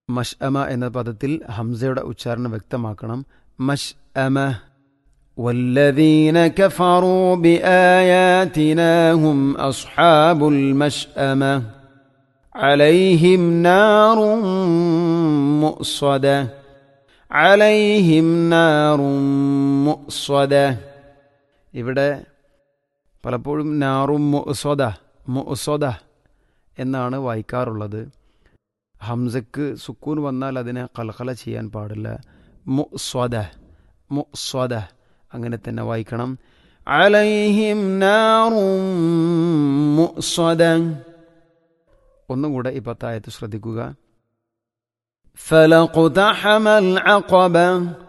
മഷ് അമ എന്ന പദത്തിൽ ഹംസയുടെ ഉച്ചാരണം വ്യക്തമാക്കണം മഷ് അമ والذين كفروا بآياتنا هم أصحاب المشأمة عليهم نار مؤصدة عليهم نار مؤصدة ഇവിടെ പലപ്പോഴും നാറും മുസോദ മുസോദ എന്നാണ് വായിക്കാറുള്ളത് ഹംസക്ക് സുക്കൂൻ വന്നാൽ അതിനെ കലകല ചെയ്യാൻ പാടില്ല മുസ്വദ മുസ്വദ അങ്ങനെ തന്നെ വായിക്കണം അലൈഹിം നാറും മുസ്വദ ഒന്നും കൂടെ ഈ പത്തായത്ത് ശ്രദ്ധിക്കുക فلقتحم العقبة